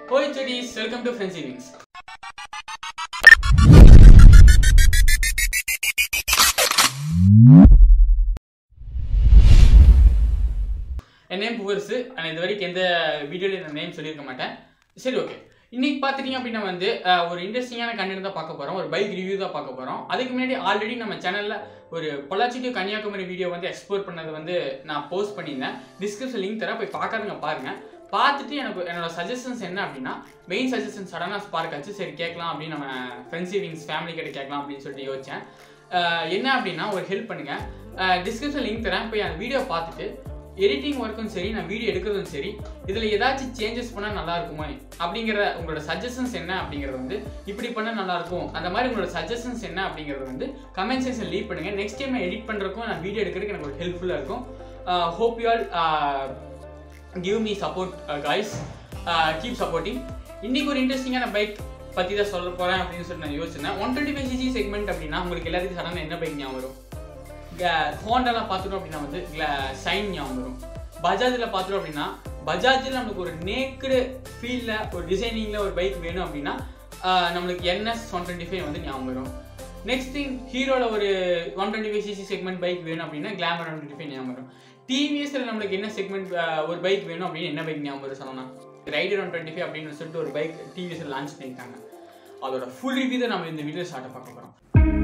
ஹோய் செடிஸ் welcome to fancy wings என் நேம் புவர்ஸு நான் இது வரைக்கும் எந்த வீடியோலையும் நான் நேம் சொல்லியிருக்க மாட்டேன் சரி ஓகே இன்னைக்கு பார்த்துட்டீங்க அப்படின்னா வந்து அஹ், ஒரு இன்ட்ரெஸ்டிங்கான கண்டென்ட் தான் பார்க்க போகிறோம் ஒரு பைக் ரிவ்யூ தான் பார்க்க போகிறோம் அதுக்கு முன்னாடி ஆல்ரெடி நம்ம சேனலில் ஒரு பொள்ளாச்சி to கன்னியாகுமரி வீடியோ வந்து எக்ஸ்ப்ளோர் பண்ணது வந்து நான் போஸ்ட் பண்ணியிருந்தேன் டிஸ்கிரிப்ஷன் லிங்க் தரேன் போய் பார்க்காதவங்க பாருங்கள் பார்த்துட்டு எனக்கு என்னோட சஜஷன்ஸ் என்ன அப்படின்னா மெயின் சஜஷன் சடனாக ஸ்பார்க் ஆச்சு சரி கேட்கலாம் அப்படின்னு நம்ம ஃப்ரெண்ட்ஸி விங்ஸ் ஃபேமிலி கிட்ட கேட்கலாம் அப்படின்னு சொல்லிட்டு யோசிச்சேன் அஹ், என்ன அப்படின்னா ஒரு ஹெல்ப் பண்ணுங்கள் டிஸ்கிரிப்ஷன் லிங்க் தரேன் போய் அந்த வீடியோ பார்த்துட்டு எடிட்டிங் ஒர்க்கும் சரி நான் வீடியோ எடுக்கிறதும் சரி இதில் ஏதாச்சும் சேஞ்சஸ் பண்ணால் நல்லா இருக்குமா அப்படிங்கிற உங்களோட சஜஷன்ஸ் என்ன அப்படிங்கிறது வந்து இப்படி பண்ணால் நல்லா இருக்கும் அந்த மாதிரி உங்களோட சஜஷன்ஸ் என்ன அப்படிங்கிறது வந்து கமெண்ட் செக்ஷன் லீவ் பண்ணுங்க நெக்ஸ்ட் டைம் நான் எடிட் பண்ணுறதுக்கும் நான் வீடியோ எடுக்கிறதுக்கு எனக்கு ஒரு ஹெல்ப்ஃபுல்லாக இருக்கும் hope you all give me support guys keep supporting இன்னைக்கு ஒரு இன்ட்ரெஸ்டிங்கான பைக் பற்றி தான் சொல்ல போகிறேன் அப்படின்னு சொல்லி நான் யோசிச்சிருந்தேன் one twenty five CC segment அப்படின்னா உங்களுக்கு எல்லாத்துக்கும் சடனாக என்ன பைக் ஞாபகம் வரும் ஹோண்டாலாம் பார்த்துட்டோம் அப்படின்னா வந்து ஷைன் ஞாபகம் வரும் பஜாஜில் பார்த்துட்டோம் அப்படின்னா பஜாஜில் நம்மளுக்கு ஒரு நேக்கடு ஃபீல்டில் ஒரு டிசைனிங்கில் ஒரு பைக் வேணும் அப்படின்னா ஆஹ் நம்மளுக்கு என்எஸ் ஒன் டுவெண்ட்டி ஃபைவ் வந்து ஞாபகம் வரும் நெக்ஸ்ட் திங் ஹீரோவில் ஒரு one twenty five CC segment bike வேணும் அப்படின்னா கிளாமர் ஒன் டுவெண்ட்டி ஃபைவ் ஞாபகம் வரும் டிவிஎஸ்ல நம்மளுக்கு என்ன செக்மெண்ட் ஒரு பைக் வேணும் அப்படின்னு என்ன பைக் ஞாபகம் வரும் சொன்னா ரைடர் ஒன் டுவெண்ட்டி ஃபைவ் அப்படின்னு சொல்லிட்டு ஒரு பைக் டிவிஎஸ்ல லான்ச் பண்ணியிருக்காங்க அதோட ஃபுல் ரிவ்யூ தான் நம்ம இந்த வீடியோ ஸ்டார்ட் பார்க்க போகிறோம்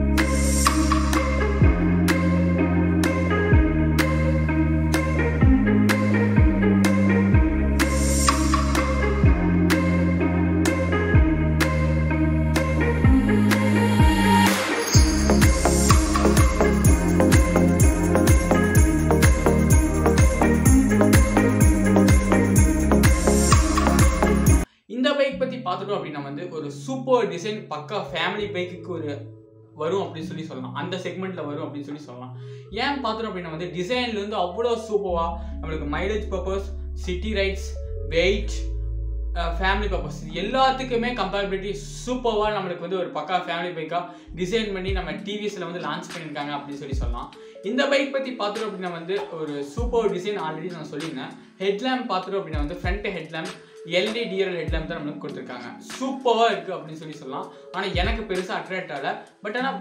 இந்த பைக் பத்தி பார்த்துட்டோம் அப்படின்னா வந்து ஒரு சூப்பர் டிசைன் பக்கா ஃபேமிலி பைக்குக்கு ஒரு வரும் அப்படின்னு சொல்லி சொல்லலாம் அந்த செக்மெண்ட்ல வரும் அப்படின்னு சொல்லி சொல்லலாம் ஏன் பார்த்துட்டோம் அப்படின்னா வந்து டிசைன்ல இருந்து அவ்வளோ சூப்பரா நம்மளுக்கு mileage purpose city rides weight family purpose இது எல்லாத்துக்குமே கம்பேரபிலிட்டி சூப்பராக நம்மளுக்கு வந்து ஒரு பக்கா ஃபேமிலி பைக்காக டிசைன் பண்ணி நம்ம டிவிஎஸ்ல வந்து லான்ச் பண்ணியிருக்காங்க அப்படின்னு சொல்லி சொல்லலாம் இந்த பைக் பற்றி பார்த்துட்டோம் அப்படின்னா வந்து ஒரு சூப்பர் டிசைன் ஆல்ரெடி நான் சொல்லியிருந்தேன் ஹெட்லேம்ப் பார்த்துட்டோம் அப்படின்னா வந்து front headlamp LED DRL headlamp தான் நம்மளுக்கு கொடுத்துருக்காங்க சூப்பராக இருக்குது அப்படின்னு சொல்லி சொல்லலாம் ஆனால் எனக்கு பெருசாக அட்ராக்ட் ஆகல பட் ஆனால்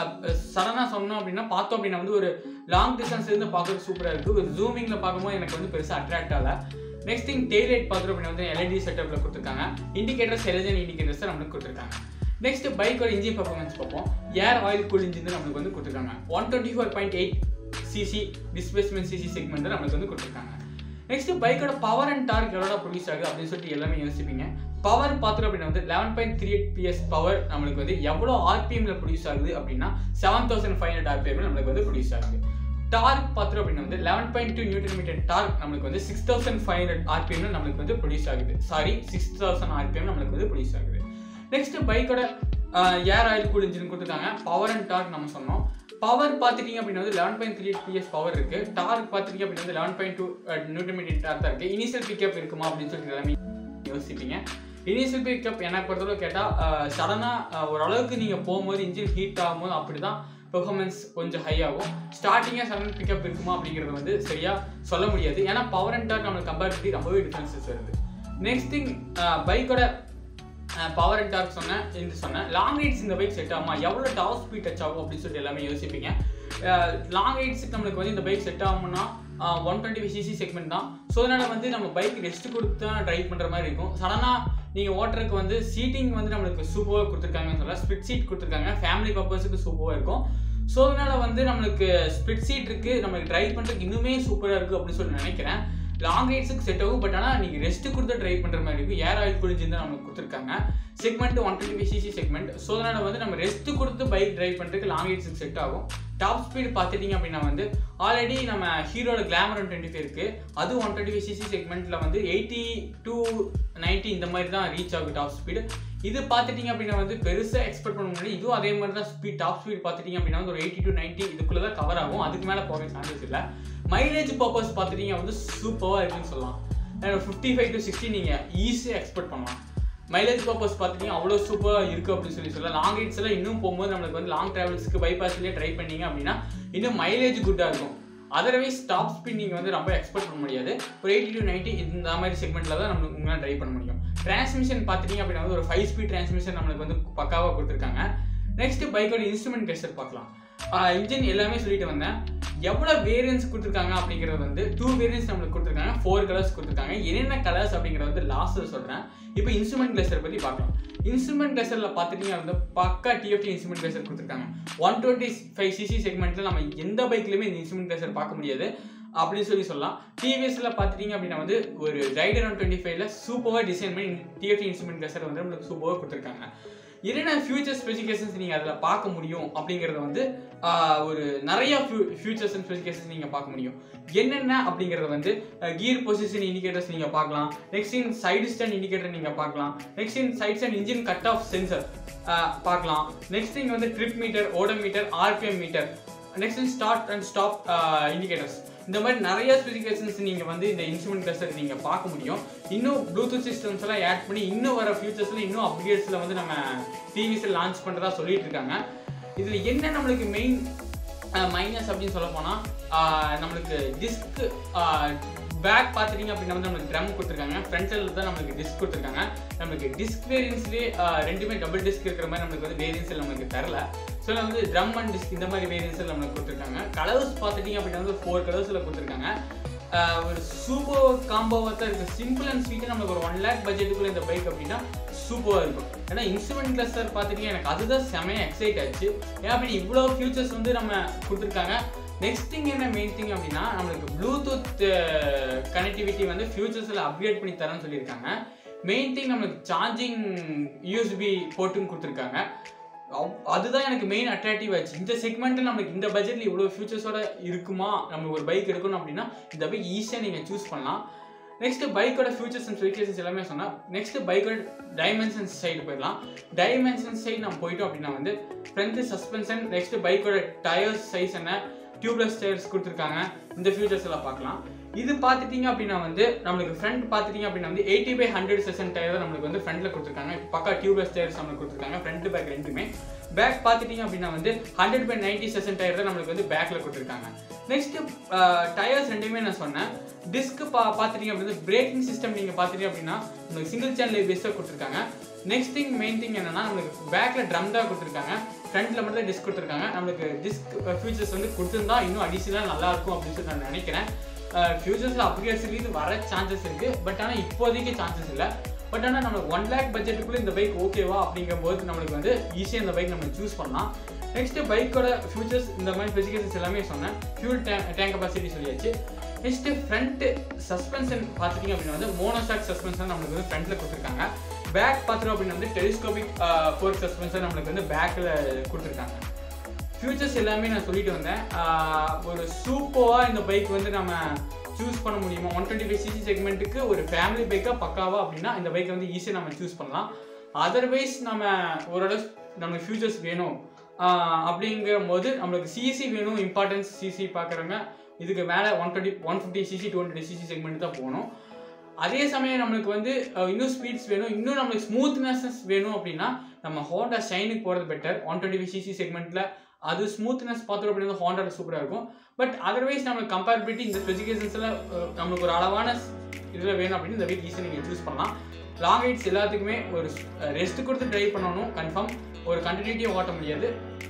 சடனாக சொன்னோம் அப்படின்னா பார்த்தோம் அப்படின்னா வந்து ஒரு லாங் டிஸ்டன்ஸ் இருந்து பார்க்கறது சூப்பராக இருக்குது ஒரு ஜூமிங்கில் பார்க்கும்போது எனக்கு வந்து பெருசாக அட்ராக்ட் ஆகல நெக்ஸ்ட் திங் டெய்லைட் பார்க்குறோம் அப்படின்னா வந்து எல்இடி செட்டப்பில் கொடுத்துருக்காங்க இண்டிகேட்டர்ஸ் எலஜன் இண்டிகேட்டர்ஸ் தான் நம்மளுக்கு கொடுத்துருக்காங்க நெக்ஸ்ட் பைக்கோட இன்ஜின் பர்ஃபார்மன்ஸ் பார்ப்போம் ஏர் ஆயில் கூல் இன்ஜின் தான் நம்மளுக்கு வந்து கொடுத்துருக்காங்க one twenty four point eight CC displacement CC segment தான் நம்மளுக்கு வந்து கொடுத்துருக்காங்க நெக்ஸ்ட் பைக்கோட பவர் அண்ட் டார்க் எவ்வளோ ப்ரொடியூஸ் ஆகுது அப்படின்னு சொல்லிட்டு எல்லாமே யோசிப்பீங்க பவர் பார்த்துட்டோம் அப்படின்னா வந்து eleven point three eight PS power நம்மளுக்கு வந்து எவ்வளோ ஆர்பிஎம்ல ப்ரொடியூஸ் ஆகுது அப்படின்னா seven thousand five hundred RPM நம்மளுக்கு வந்து ப்ரொடியூஸ் ஆகுது டார்க் பார்த்துட்டோம் அப்படின்னா வந்து eleven point two newton metre torque நம்மளுக்கு வந்து six thousand five hundred RPM நம்மளுக்கு வந்து ப்ரொடியூஸ் ஆகுது சாரி சிக்ஸ் தௌசண்ட் ஆர்பிஎம் நம்மளுக்கு வந்து ப்ரொடியூஸ் ஆகுது நெக்ஸ்ட் பைக்கோட ஏர் ஆயில் கூல் இன்ஜின் கொடுத்துருக்காங்க பவர் அண்ட் டார்க் நம்ம சொன்னோம் பவர் பார்த்துட்டீங்க அப்படின்னா வந்து eleven point three PS power இருக்கு டார்க் பார்த்துட்டீங்க அப்படின்னா வந்து eleven point two newton metre torque தான் இருக்கு இனிஷியல் பிக்கப் இருக்குமா அப்படின்னு சொல்லிட்டு எல்லாமே யோசிப்பீங்க இனிஷியல் பிக்கப் எனக்கு பொறுத்தளவு கேட்டால் சடனாக ஓரளவுக்கு நீங்கள் போகும்போது இன்ஜின் ஹீட் ஆகும்போது அப்படி தான் பெர்ஃபார்மன்ஸ் கொஞ்சம் ஹை ஆகும் ஸ்டார்டிங்காக சடன் பிக்கப் இருக்குமா அப்படிங்கிறது வந்து சரியாக சொல்ல முடியாது ஏன்னா பவர் அண்ட் டார்க் நம்மளுக்கு கம்பேரிட்டி ரொம்பவே டிஃப்ரென்சஸ் வருது நெக்ஸ்ட் திங் பைக்கோட பவர் அண்ட் டார்க் சொன்னேன் இந்த சொன்னேன் லாங் ரைட்ஸ் இந்த பைக் செட் ஆகுமா எவ்வளோ டாப் ஸ்பீட் டச் ஆகும் அப்படின்னு சொல்லிட்டு எல்லாமே யோசிப்பீங்க லாங் ரைட்ஸுக்கு நம்மளுக்கு வந்து இந்த பைக் செட் ஆகும்னா one twenty five CC segment தான் ஸோ அதனால் வந்து நம்ம பைக் ரெஸ்ட் கொடுத்து தான் ட்ரைவ் பண்ணுற மாதிரி இருக்கும் சடனாக நீங்கள் ஓட்டுறதுக்கு வந்து சீட்டிங் வந்து நம்மளுக்கு சூப்பராக கொடுத்துருக்காங்கன்னு சொல்லலாம் ஸ்பிட் சீட் கொடுத்துருக்காங்க ஃபேமிலி பர்பஸுக்கு சூப்பராக இருக்கும் ஸோ அதனால வந்து நம்மளுக்கு ஸ்பிட் சீட் இருக்குது நம்மளுக்கு ட்ரைவ் பண்ணுறதுக்கு இன்னுமே சூப்பராக இருக்குது அப்படின்னு சொல்லி நினைக்கிறேன் லாங் ரைட்ஸுக்கு செட் ஆகும் பட் ஆனால் நீங்கள் ரெஸ்ட் கொடுத்து ட்ரைவ் பண்ணுற மாதிரி இருக்கும் ஏர் ஆயில் குளிஞ்சு தான் நம்மளுக்கு கொடுத்துருக்காங்க segment one twenty CC segment so அதனால் வந்து நம்ம ரெஸ்ட் கொடுத்து பைக் ட்ரைவ் பண்ணுறதுக்கு லாங் ரைட்ஸுக்கு செட் ஆகும் டாப் ஸ்பீட் பார்த்துட்டிங்க அப்படின்னா வந்து ஆல்ரெடி நம்ம ஹீரோட கிளாமர் ஒன் டுவெண்ட்டி ஃபைவ் இருக்குது அது ஒன் டுவெண்ட்டி ஃபைவ் சிசி செக்மெண்ட்டில் வந்து எயிட்டி டூ நைன்ட்டி இந்த மாதிரி தான் ரீச் ஆகும் டாப் ஸ்பீடு இது பார்த்துட்டிங்க அப்படின்னா வந்து பெருசாக எக்ஸ்பெக்ட் பண்ண முடியாது இதுவும் அதே மாதிரி தான் ஸ்பீட் டாப் ஸ்பீட் பார்த்துட்டிங்க அப்படின்னா வந்து ஒரு எயிட்டி டு நைன்ட்டி இதுக்குள்ளே தான் கவர் ஆகும் அதுக்கு மேலே போக சான்சஸ் இல்லை மைலேஜ் பர்பஸ் பார்த்துட்டிங்க வந்து சூப்பராக இருக்குன்னு சொல்லலாம் ஃபிஃப்டி ஃபைவ் டு சிக்ஸ்டி நீங்கள் ஈஸியாக எக்ஸ்பெக்ட் பண்ணலாம் மைலேஜ் பர்பஸ் பார்த்துட்டிங்க அவ்வளோ சூப்பராக இருக்குது அப்படின்னு சொல்லி சொல்லலாம் லாங் ரைட்ஸ் எல்லாம் இன்னும் போகும்போது நம்மளுக்கு வந்து லாங் ட்ராவல்ஸ்க்கு பைபாஸ்லேயே ட்ரை பண்ணீங்க அப்படின்னா இன்னும் மைலேஜ் குட்டாக இருக்கும் அதர்வைஸ் டாப் ஸ்பீட் நீங்கள் வந்து ரொம்ப எக்ஸ்பெக்ட் பண்ண முடியாது ஒரு எயிட்டி டு நைன்ட்டி இந்த மாதிரி செக்மெண்ட்டில் தான் நம்மளுக்கு உங்களால் ட்ரை பண்ண முடியும் டிரான்ஸ்மிஷன் பார்த்துட்டீங்க அப்படின்னா வந்து ஒரு ஃபைவ் ஸ்பீட் டிரான்ஸ்மிஷன் நம்மளுக்கு வந்து பக்காவாக கொடுத்துருக்காங்க நெக்ஸ்ட் பைக்கோட இன்ஸ்ட்ருமெண்ட் கிளஸ்டர் பார்க்கலாம் இன்ஜின் எல்லாமே சொல்லிட்டு வந்தேன் எவ்வளோ வேரியன்ஸ் கொடுத்துருக்காங்க அப்படிங்கிறது வந்து டூ வேரியன்ஸ் நம்மளுக்கு கொடுத்துருக்காங்க ஃபோர் கலர்ஸ் கொடுத்துருக்காங்க என்னென்ன கலர்ஸ் அப்படிங்கிறது வந்து லாஸ்ட்டில் சொல்கிறேன் இப்போ இன்ஸ்ட்ருமெண்ட் கிளஸ்டர் பற்றி பார்க்கலாம் இன்ஸ்ட்ருமெண்ட் கிளஸ்டரில் பார்த்துட்டீங்கன்னா வந்து பக்கா டிஎஃப்டி இன்ஸ்ட்ருமெண்ட் கிளஸ்டர் கொடுத்துருக்காங்க ஒன் டுவெண்ட்டி ஃபைவ் சிசி செக்மெண்ட்டில் நம்ம எந்த பைக்லையுமே இந்த இன்ஸ்ட்ருமெண்ட் கிளஸ்டர் பார்க்க முடியாது அப்படின்னு சொல்லி சொல்லலாம் டிவிஎஸ்ல பார்த்துட்டீங்க அப்படின்னா வந்து ஒரு ரைடர் ஒன் டுவெண்ட்டி ஃபைவ்ல சூப்பராக டிசைன் பண்ணி டிஎஃப்டி இன்ஸ்ட்ருமெண்ட் கிளஸ்டர் வந்து நம்மளுக்கு சூப்பராக கொடுத்துருக்காங்க என்னென்ன ஃபியூச்சர் ஸ்பெசிஃபிகேஷன்ஸ் நீங்கள் அதில் பார்க்க முடியும் அப்படிங்கிறத வந்து ஆஹ், ஒரு நிறைய ஃபியூச்சர்ஸ் அண்ட் ஸ்பெசிஃபிகேஷன்ஸ் நீங்கள் பார்க்க முடியும் என்னென்ன அப்படிங்கிறத வந்து கியர் பொசிஷன் இண்டிகேட்டர்ஸ் நீங்கள் பார்க்கலாம் next in side stand indicator நீங்கள் பார்க்கலாம் next in side stand engine cut off sensor பார்க்கலாம் நெக்ஸ்ட் இங்கே வந்து trip meter odometer RPM meter next start and stop indicators இந்த மாதிரி நிறைய ஸ்பெசிஃபிகேஷன்ஸ் நீங்கள் வந்து இந்த இன்ஸ்ட்ருமெண்ட் கிளஸ்டர் நீங்கள் பார்க்க முடியும் இன்னும் ப்ளூடூத் சிஸ்டம்ஸ் எல்லாம் ஆட் பண்ணி இன்னும் வர ஃபியூச்சர்ஸில் இன்னும் அப்டேட்ஸில் வந்து நம்ம டிவிஸில் லான்ச் பண்ணுறதா சொல்லிட்டு இருக்காங்க இதில் என்ன நம்மளுக்கு மெயின் மைனஸ் அப்படின்னு சொல்ல போனால் நம்மளுக்கு டிஸ்க் பேக் பார்த்துட்டீங்க அப்படின்னா வந்து நம்மளுக்கு ட்ரம் கொடுத்துருக்காங்க ஃப்ரண்ட்டில் தான் நம்மளுக்கு டிஸ்க் கொடுத்துருக்காங்க நம்மளுக்கு டிஸ்க் வேரியன்ஸ்லேயே ரெண்டுமே டபுள் டிஸ்க் இருக்கிற மாதிரி நம்மளுக்கு வந்து வேரியன்ஸில் நம்மளுக்கு தரல ஸோ வந்து ட்ரம் அண்ட் டிஸ்க் இந்த மாதிரி வேரியன்ஸில் நம்மளுக்கு கொடுத்துருக்காங்க கலர்ஸ் பார்த்துட்டீங்க அப்படின்னா வந்து ஃபோர் கலர்ஸில் கொடுத்துருக்காங்க ஆஹ் ஒரு சூப்பர் காம்போவாக தான் இருக்குது சிம்பிள் அண்ட் ஸ்வீட்டாக நம்மளுக்கு ஒரு ஒன் லேக் பட்ஜெட்டுக்குள்ளே இந்த பைக் அப்படின்னா சூப்பராக இருக்கும் ஏன்னா இன்ஸ்ட்ருமெண்ட் கிளஸ்டர் பார்த்துட்டீங்க எனக்கு அதுதான் செமையாக எக்ஸைட் ஆச்சு ஏன் அப்படி இவ்வளோ ஃபியூச்சர்ஸ் வந்து நம்ம கொடுத்துருக்காங்க நெக்ஸ்ட் திங் என்ன மெயின் திங் அப்படின்னா நம்மளுக்கு ப்ளூடூத் கனெக்டிவிட்டி வந்து ஃபியூச்சர்ஸில் அப்கிரேட் பண்ணி தரேன்னு சொல்லியிருக்காங்க மெயின் திங் நம்மளுக்கு சார்ஜிங் யூஎஸ்பி போர்ட்டும் கொடுத்துருக்காங்க அவ்- அதுதான் எனக்கு மெயின் அட்ராக்டிவ் ஆச்சு இந்த செக்மெண்ட்டில் நம்மளுக்கு இந்த பட்ஜெட்டில் இவ்வளோ ஃபியூச்சர்ஸோட இருக்குமா நம்ம ஒரு பைக் எடுக்கணும் அப்படின்னா இந்த பைக் ஈஸியாக நீங்கள் சூஸ் பண்ணலாம் நெக்ஸ்ட் பைக்கோட ஃபியூச்சர்ஸ் அண்ட் ஸ்பெசிஃபிகேஷன்ஸ் எல்லாமே சொன்னால் நெக்ஸ்ட் பைக்கோட டைமென்ஷன்ஸ் சைடு போயிடலாம் டைமென்ஷன்ஸ் சைடு நம்ம போயிட்டோம் அப்படின்னா வந்து ஃப்ரண்ட் சஸ்பென்ஷன் நெக்ஸ்ட் பைக்கோட டயர்ஸ் சைஸ் என்ன டியூப்லெஸ் டயர்ஸ் கொடுத்துருக்காங்க இந்த ஃபியூச்சர்ஸ் எல்லாம் பார்க்கலாம் இது பார்த்துட்டீங்க அப்படின்னா வந்து நம்மளுக்கு ஃப்ரண்ட் பார்த்துட்டீங்க அப்படின்னா வந்து eighty by hundred section tyre தான் நம்மளுக்கு வந்து ஃப்ரண்ட்ல கொடுத்துருக்காங்க பக்கா டியூப்லெஸ் டயர்ஸ் நம்மளுக்கு கொடுத்துருக்காங்க ஃப்ரண்ட் பேக் ரெண்டுமே பேக் பார்த்துட்டீங்க அப்படின்னா வந்து hundred by ninety section tyre தான் நம்மளுக்கு வந்து பேக்கில் கொடுத்துருக்காங்க நெக்ஸ்ட் டயர்ஸ் ரெண்டுமே நான் சொன்னேன் டிஸ்க் பா பார்த்துட்டீங்க அப்படின்னா பிரேக்கிங் சிஸ்டம் நீங்கள் பார்த்துட்டீங்க அப்படின்னா உங்களுக்கு சிங்கிள் சேனல் பேஸாக கொடுத்துருக்காங்க நெக்ஸ்ட் திங் மெயின் திங் என்னன்னா நம்மளுக்கு பேக்கில் ட்ரம் தான் கொடுத்துருக்காங்க ஃப்ரண்ட்டில் மட்டும் தான் டிஸ்க் கொடுத்துருக்காங்க நம்மளுக்கு டிஸ்க் ஃபியூச்சர்ஸ் வந்து கொடுத்துருந்தா இன்னும் அடிஷனலாக நல்லா இருக்கும் அப்படின்னு சொல்லி நான் நினைக்கிறேன் ஃபியூச்சர்ஸில் அப்கிரேட்ஸ்லேருந்து வர சான்சஸ் இருக்குது பட் ஆனால் இப்போதைக்கு சான்சஸ் இல்லை பட் ஆனால் நம்மளுக்கு ஒன் லேக் பட்ஜெட்டுக்குள்ளே இந்த பைக் ஓகேவா அப்படிங்கும்போது நம்மளுக்கு வந்து ஈஸியாக இந்த பைக் நம்ம சூஸ் பண்ணலாம் நெக்ஸ்ட் பைக்கோட ஃபியூச்சர்ஸ் இந்த மாதிரி ஸ்பெசிஃபிகேஷன்ஸ் எல்லாமே சொன்னேன் ஃபியூல் டேங்க் டேங்க் கெப்பாசிட்டி சொல்லியாச்சு நெக்ஸ்ட் ஃப்ரண்ட் சஸ்பென்ஷன் பார்த்துட்டீங்க அப்படின்னா வந்து மோனோஸ்டாக் சஸ்பென்ஷன் நம்மளுக்கு வந்து ஃப்ரண்ட்டில் கொடுத்துருக்காங்க பேக் பார்த்துட்டோம் அப்படின்னா வந்து டெலிஸ்கோபிக் ஃபோர்க் சஸ்பென்ஷன் நம்மளுக்கு வந்து பேக்கில் கொடுத்துருக்காங்க ஃபியூச்சர்ஸ் எல்லாமே நான் சொல்லிட்டு வந்தேன் ஆஹ் ஒரு சூப்பராக இந்த பைக் வந்து நம்ம சூஸ் பண்ண முடியுமா ஒன் டுவெண்ட்டி ஃபைவ் சிசி செக்மெண்ட்டுக்கு ஒரு ஃபேமிலி பைக்காக பக்காவா அப்படின்னா இந்த பைக்கை வந்து ஈஸியாக நம்ம சூஸ் பண்ணலாம் அதர்வைஸ் நம்ம ஓரளவு நம்மளுக்கு ஃபியூச்சர்ஸ் வேணும் ஆஹ் அப்படிங்கிற போது நம்மளுக்கு சிசி வேணும் இம்பார்ட்டன்ஸ் சிசி பார்க்குறவங்க இதுக்கு மேலே one twenty one fifty CC two hundred CC segment தான் போகணும் அதே சமயம் நம்மளுக்கு வந்து அஹ், இன்னும் ஸ்பீட்ஸ் வேணும் இன்னும் நம்மளுக்கு ஸ்மூத்னஸஸ் வேணும் அப்படின்னா நம்ம ஹோண்டா ஷைனுக்கு போகிறது better one twenty five CC செக்மெண்ட்டில் அது ஸ்மூத்னஸ் பார்த்தோம் அப்படின்னா ஹோண்டாவில் சூப்பராக இருக்கும் பட் அதர்வைஸ் நம்மளுக்கு கம்பேரிபிலிட்டி இந்த ஸ்பெசிஃபிகேஷன்ஸில் நம்மளுக்கு ஒரு அளவான இதில் வேணும் அப்படின்னு இந்த வீக் ஈஸியாக நீங்கள் சூஸ் பண்ணலாம் லாங் ரைட்ஸ் எல்லாத்துக்குமே ஒரு ரெஸ்ட் கொடுத்து ட்ரைவ் பண்ணணும் கன்ஃபார்ம் ஒரு கண்டினியூட்டியாக ஓட்ட முடியாது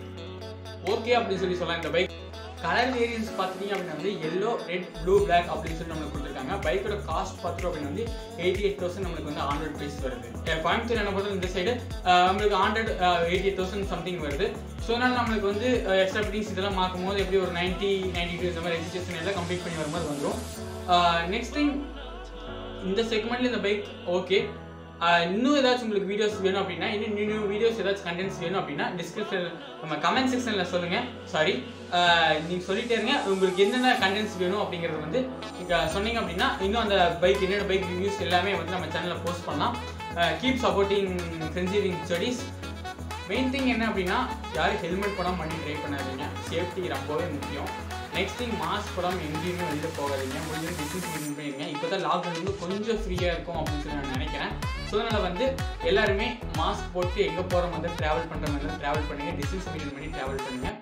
ஓகே அப்படின்னு சொல்லி சொல்லலாம் இந்த பைக் கலர் வேரியன்ஸ் பார்த்துட்டீங்க அப்படின்னா வந்து எல்லோ ரெட் ப்ளூ பிளாக் அப்படின்னு சொல்லி நம்மளுக்கு கொடுத்துருக்காங்க பைக்கோட காஸ்ட் பார்த்துட்டோம் அப்படின்னா வந்து எயிட்டி எயிட் தௌசண்ட் நம்மளுக்கு வந்து ஆண்ட்ராய்ட் ப்ரைஸ் வருது அஹ் கோயம்புத்தூர் என்ன பொறுத்த இந்த சைடு நம்மளுக்கு Android eighty eight thousand something வருது ஸோ அதனால் நம்மளுக்கு வந்து எக்ஸ்ட்ரா ஃபிட்டிங்ஸ் இதெல்லாம் பார்க்கும் போது எப்படி ஒரு நைன்ட்டி நைன்டி டூ இந்த மாதிரி ரெஜிஸ்ட்ரேஷன் எல்லாம் கம்ப்ளீட் பண்ணி வரும்போது வந்துடும் நெக்ஸ்ட் டைம் இந்த செக்மெண்ட்ல இந்த பைக் ஓகே இன்னும் ஏதாச்சும் உங்களுக்கு வீடியோஸ் வேணும் அப்படின்னா இன்னும் நியூ நியூ வீடியோஸ் ஏதாச்சும் கண்டென்ட்ஸ் வேணும் அப்படின்னா டிஸ்கிரிப்ஷன் நம்ம கமெண்ட் செக்ஷனில் சொல்லுங்கள் சாரி நீங்கள் சொல்லிட்டே இருங்க உங்களுக்கு என்னென்ன கண்டென்ட்ஸ் வேணும் அப்படிங்கிறது வந்து நீங்கள் சொன்னீங்க அப்படின்னா இன்னும் அந்த பைக் என்னென்ன பைக் ரிவ்யூஸ் எல்லாமே வந்து நம்ம சேனலில் போஸ்ட் பண்ணலாம் கீப் சப்போர்ட்டிங் ஃப்ரெண்ட்ஸிவிங் ஸ்டடீஸ் மெயின் திங் என்ன அப்படின்னா யாரும் ஹெல்மெட் போடாமல் வண்டி ட்ரைவ் பண்ணாதீங்க சேஃப்டி ரொம்பவே முக்கியம் நெக்ஸ்ட் திங் மாஸ்க் போடாமல் எங்கேயுமே வெளியில் போகாதீங்க முடிஞ்சு டிஸ்டன்ஸ் மெயின்டைன் பண்ணிடுங்க இப்போ தான் லாக்டவுன் வந்து கொஞ்சம் ஃப்ரீயாக இருக்கும் அப்படின்னு சொல்லி நான் நினைக்கிறேன் ஸோ அதனால் வந்து எல்லாருமே மாஸ்க் போட்டு எங்கே போகிற மாதிரி ட்ராவல் பண்ணுற மாதிரி ட்ராவல் பண்ணுங்கள் டிஸ்டன்ஸ் மெயின்டைன் பண்ணி ட்ராவல் பண்ணுங்கள்